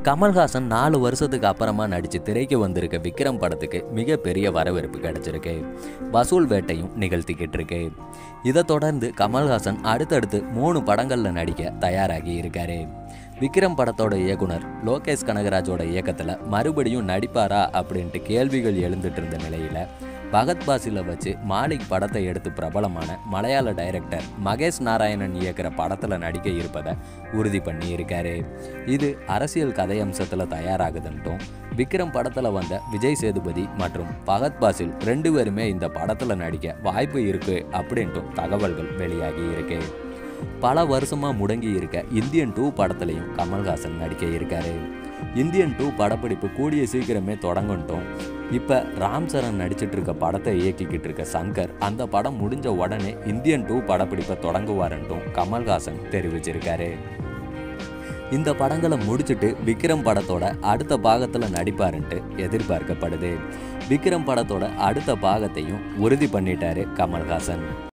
கமல்ஹாசன் நாலு வருஷத்துக்கு அப்புறமா நடித்து திரைக்கு வந்திருக்க விக்ரம் படத்துக்கு மிகப்பெரிய வரவேற்பு கிடைச்சிருக்கு வசூல் வேட்டையும் நிகழ்த்திக்கிட்டு இருக்கு இதை தொடர்ந்து கமல்ஹாசன் அடுத்தடுத்து மூணு படங்களில் நடிக்க தயாராகி இருக்காரு விக்ரம் படத்தோட இயக்குனர் லோகேஷ் கனகராஜோட இயக்கத்தில் மறுபடியும் நடிப்பாரா அப்படின்ட்டு கேள்விகள் எழுந்துட்டு இருந்த நிலையில் பகத் பாசில வச்சு மாலிக் படத்தை எடுத்து பிரபலமான மலையாள டைரக்டர் மகேஷ் நாராயணன் இயக்குற படத்தில் நடிக்க இருப்பதை உறுதி பண்ணி இருக்காரு இது அரசியல் கதை அம்சத்தில் தயாராகுதுன்ட்டும் விக்ரம் படத்தில் வந்த விஜய் சேதுபதி மற்றும் பகத் பாசில் ரெண்டு பேருமே இந்த படத்தில் நடிக்க வாய்ப்பு இருக்கு அப்படின்ட்டும் தகவல்கள் வெளியாகி இருக்கு பல வருஷமாக முடங்கி இருக்க இந்தியன் டூ படத்துலையும் கமல்ஹாசன் நடிக்க இருக்காரு இந்தியன் டூ படப்பிடிப்பு கூடிய சீக்கிரமே தொடங்கட்டும் இப்போ ராம் சரண் நடிச்சிட்டு இருக்க படத்தை இயக்கிக்கிட்டு இருக்க சங்கர் அந்த படம் முடிஞ்ச உடனே இந்தியன் டூ படப்பிடிப்பை தொடங்குவாருன்ட்டும் கமல்ஹாசன் தெரிவிச்சிருக்காரு இந்த படங்களை முடிச்சுட்டு விக்ரம் படத்தோட அடுத்த பாகத்தில் நடிப்பாருன்ட்டு எதிர்பார்க்கப்படுது விக்ரம் படத்தோட அடுத்த பாகத்தையும் உறுதி பண்ணிட்டாரு கமல்ஹாசன்